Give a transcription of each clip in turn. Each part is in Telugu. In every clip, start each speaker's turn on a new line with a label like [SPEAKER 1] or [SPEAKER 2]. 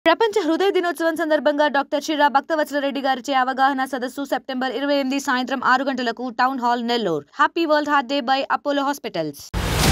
[SPEAKER 1] ప్రపంచ హృదయ దినోత్సవం సందర్భంగా డాక్టర్ చిరా భక్తవత్సల రెడ్డి గారిచే అవగాహన సదస్సు సెప్టెంబర్ ఇరవై ఎనిమిది సాయంత్రం ఆరు గంటలకు town hall Nellore happy world heart day by Apollo hospitals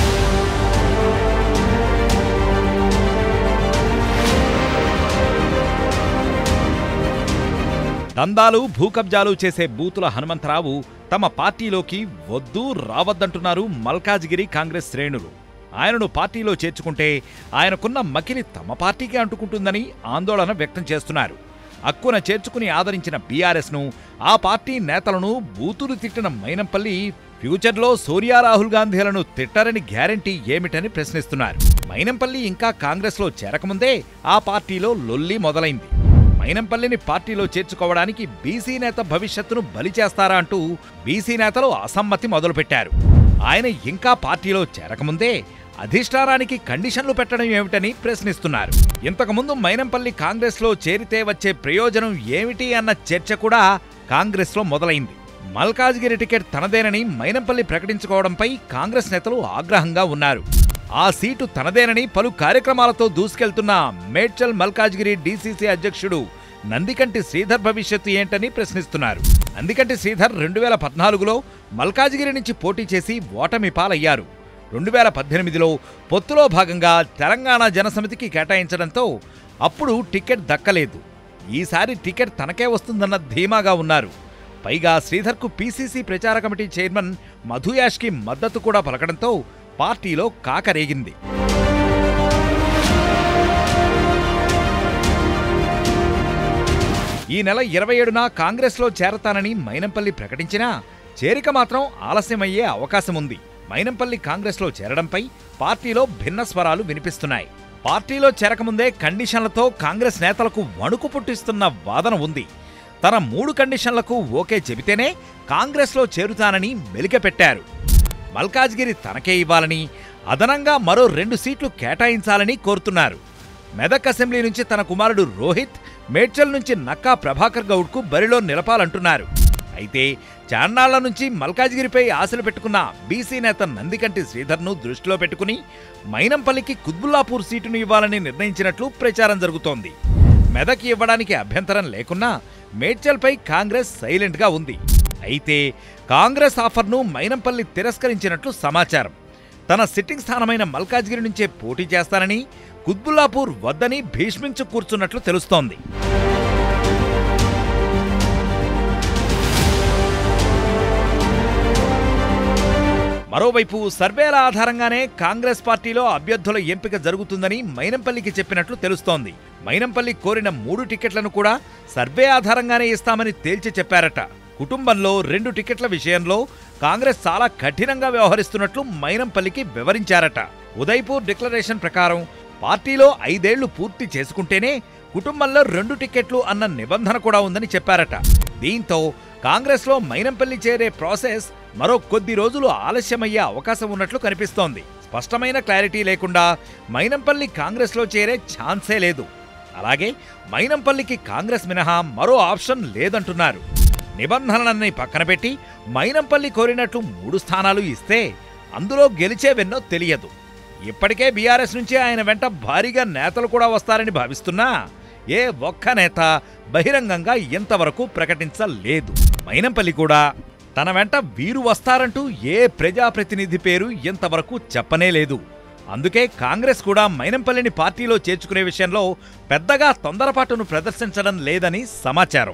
[SPEAKER 2] దందాలు భూకబ్జాలు చేసే బూతుల హనుమంతరావు తమ పార్టీలోకి వద్దు రావద్దంటున్నారు మల్కాజ్గిరి కాంగ్రెస్ శ్రేణులు ఆయనను పార్టీలో చేర్చుకుంటే ఆయనకున్న మకిలి తమ పార్టీకి అంటుకుంటుందని ఆందోళన వ్యక్తం చేస్తున్నారు అక్కున చేర్చుకుని ఆదరించిన బీఆర్ఎస్ను ఆ పార్టీ నేతలను బూతులు తిట్టిన మైనంపల్లి ఫ్యూచర్లో సోనియా రాహుల్ గాంధీలను తిట్టారని గ్యారంటీ ఏమిటని ప్రశ్నిస్తున్నారు మైనంపల్లి ఇంకా కాంగ్రెస్లో చేరకముందే ఆ పార్టీలో లొల్లి మొదలైంది మైనంపల్లిని పార్టీలో చేర్చుకోవడానికి బీసీ నేత భవిష్యత్తును బలి చేస్తారా అంటూ బీసీ నేతలు అసమ్మతి మొదలుపెట్టారు ఆయన ఇంకా పార్టీలో చేరకముందే అధిష్టానానికి కండిషన్లు పెట్టడం ఏమిటని ప్రశ్నిస్తున్నారు ఇంతకుముందు మైనంపల్లి కాంగ్రెస్లో చేరితే వచ్చే ప్రయోజనం ఏమిటి అన్న చర్చ కూడా కాంగ్రెస్లో మొదలైంది మల్కాజ్గిరి టికెట్ తనదేనని మైనంపల్లి ప్రకటించుకోవడంపై కాంగ్రెస్ నేతలు ఆగ్రహంగా ఉన్నారు ఆ సీటు తనదేనని పలు కార్యక్రమాలతో దూసుకెళ్తున్న మేడ్చల్ మల్కాజ్గిరి డీసీసీ అధ్యక్షుడు నందికంటి శ్రీధర్ భవిష్యత్తు ఏంటని ప్రశ్నిస్తున్నారు నందికంటి శ్రీధర్ రెండు వేల పద్నాలుగులో మల్కాజ్గిరి నుంచి పోటీ చేసి ఓటమి పాలయ్యారు రెండు వేల పద్దెనిమిదిలో పొత్తులో భాగంగా తెలంగాణ జనసమితికి కేటాయించడంతో అప్పుడు టికెట్ దక్కలేదు ఈసారి టికెట్ తనకే వస్తుందన్న ధీమాగా ఉన్నారు పైగా శ్రీధర్కు పీసీసీ ప్రచార కమిటీ చైర్మన్ మధు యాష్కి మద్దతు కూడా పలకడంతో పార్టీలో కాకరేగింది ఈ నెల ఇరవై ఏడున కాంగ్రెస్లో చేరతానని మైనంపల్లి ప్రకటించినా చేరిక మాత్రం ఆలస్యమయ్యే అవకాశం ఉంది మైనంపల్లి కాంగ్రెస్లో చేరడంపై పార్టీలో భిన్న స్వరాలు వినిపిస్తున్నాయి పార్టీలో చేరకముందే కండిషన్లతో కాంగ్రెస్ నేతలకు వణుకు పుట్టిస్తున్న వాదన ఉంది తన మూడు కండిషన్లకు ఓకే చెబితేనే కాంగ్రెస్లో చేరుతానని మెలికపెట్టారు మల్కాజ్గిరి తనకే ఇవ్వాలని అదనంగా మరో రెండు సీట్లు కేటాయించాలని కోరుతున్నారు మెదక్ అసెంబ్లీ నుంచి తన కుమారుడు రోహిత్ మేడ్చల్ నుంచి నక్కా ప్రభాకర్ గౌడ్కు బరిలో నిలపాలంటున్నారు అయితే చాన్నాళ్ల నుంచి మల్కాజ్గిరిపై ఆశలు పెట్టుకున్న బీసీ నేత నందికంటి శ్రీధర్ను దృష్టిలో పెట్టుకుని మైనంపల్లికి కుత్బుల్లాపూర్ సీటును ఇవ్వాలని నిర్ణయించినట్లు ప్రచారం జరుగుతోంది మెదక్ ఇవ్వడానికి అభ్యంతరం లేకున్నా మేడ్చల్పై కాంగ్రెస్ సైలెంట్గా ఉంది అయితే కాంగ్రెస్ ఆఫర్ను మైనంపల్లి తిరస్కరించినట్లు సమాచారం తన సిట్టింగ్ స్థానమైన మల్కాజ్గిరి నుంచే పోటీ చేస్తానని కుత్బుల్లాపూర్ వద్దని భీష్మించు కూర్చున్నట్లు తెలుస్తోంది మరోవైపు సర్వేల ఆధారంగానే కాంగ్రెస్ పార్టీలో అభ్యర్థుల ఎంపిక జరుగుతుందని మైనంపల్లికి చెప్పినట్లు తెలుస్తోంది మైనంపల్లి కోరిన మూడు టికెట్లను కూడా సర్వే ఆధారంగానే ఇస్తామని తేల్చి చెప్పారట కుటుంబంలో రెండు టికెట్ల విషయంలో కాంగ్రెస్ చాలా కఠినంగా వ్యవహరిస్తున్నట్లు మైనంపల్లికి వివరించారట ఉదయ్పూర్ డిక్లరేషన్ ప్రకారం పార్టీలో ఐదేళ్లు పూర్తి చేసుకుంటేనే కుటుంబంలో రెండు టికెట్లు అన్న నిబంధన కూడా ఉందని చెప్పారట దీంతో కాంగ్రెస్లో మైనంపల్లి చేరే ప్రాసెస్ మరో కొద్ది రోజులు ఆలస్యమయ్యే అవకాశం ఉన్నట్లు కనిపిస్తోంది స్పష్టమైన క్లారిటీ లేకుండా మైనంపల్లి కాంగ్రెస్లో చేరే ఛాన్సే లేదు అలాగే మైనంపల్లికి కాంగ్రెస్ మినహా మరో ఆప్షన్ లేదంటున్నారు నిబంధనలన్నీ పక్కన పెట్టి మైనంపల్లి కోరినట్లు మూడు స్థానాలు ఇస్తే అందులో గెలిచేవెన్నో తెలియదు ఇప్పటికే బీఆర్ఎస్ నుంచి ఆయన వెంట భారీగా నేతలు కూడా వస్తారని భావిస్తున్నా ఏ ఒక్క నేత బహిరంగంగా ఇంతవరకు ప్రకటించలేదు మైనంపల్లి కూడా తన వెంట వీరు వస్తారంటూ ఏ ప్రజాప్రతినిధి పేరు ఇంతవరకు చెప్పనే లేదు అందుకే కాంగ్రెస్ కూడా మైనంపల్లిని పార్టీలో చేర్చుకునే విషయంలో పెద్దగా తొందరపాటును ప్రదర్శించడం లేదని సమాచారం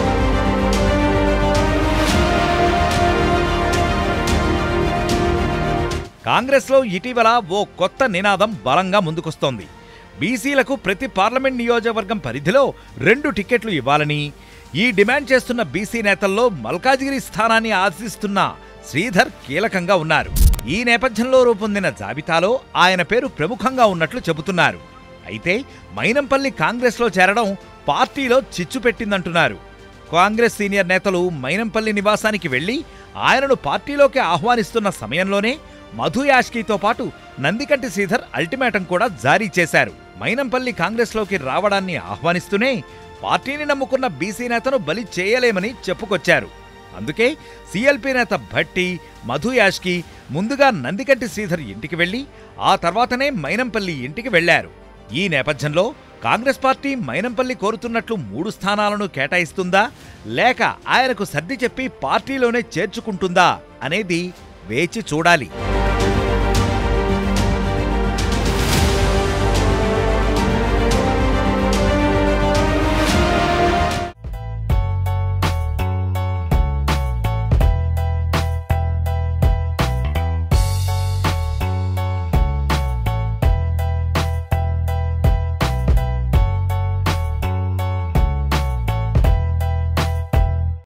[SPEAKER 2] కాంగ్రెస్లో ఇటీవల ఓ కొత్త నినాదం బలంగా ముందుకొస్తోంది బీసీలకు ప్రతి పార్లమెంట్ నియోజకవర్గం పరిధిలో రెండు టికెట్లు ఇవ్వాలని ఈ డిమాండ్ చేస్తున్న బీసీ నేతల్లో మల్కాజిగిరి స్థానాన్ని ఆశిస్తున్న శ్రీధర్ కీలకంగా ఉన్నారు ఈ నేపథ్యంలో రూపొందిన జాబితాలో ఆయన పేరు ప్రముఖంగా ఉన్నట్లు చెబుతున్నారు అయితే మైనంపల్లి కాంగ్రెస్లో చేరడం పార్టీలో చిచ్చు పెట్టిందంటున్నారు కాంగ్రెస్ సీనియర్ నేతలు మైనంపల్లి నివాసానికి వెళ్లి ఆయనను పార్టీలోకి ఆహ్వానిస్తున్న సమయంలోనే మధు యాష్కీతో పాటు నందికంటి శ్రీధర్ అల్టిమేటం కూడా జారీ చేశారు మైనంపల్లి కాంగ్రెస్లోకి రావడాన్ని ఆహ్వానిస్తూనే పార్టీని నమ్ముకున్న బీసీ నేతను బలి చేయలేమని చెప్పుకొచ్చారు అందుకే సీఎల్పీ నేత భట్టి మధు యాష్కి ముందుగా నందికంటి శ్రీధర్ ఇంటికి వెళ్లి ఆ తర్వాతనే మైనంపల్లి ఇంటికి వెళ్లారు ఈ నేపథ్యంలో కాంగ్రెస్ పార్టీ మైనంపల్లి కోరుతున్నట్లు మూడు స్థానాలను కేటాయిస్తుందా లేక ఆయనకు సర్ది చెప్పి పార్టీలోనే చేర్చుకుంటుందా అనేది వేచి చూడాలి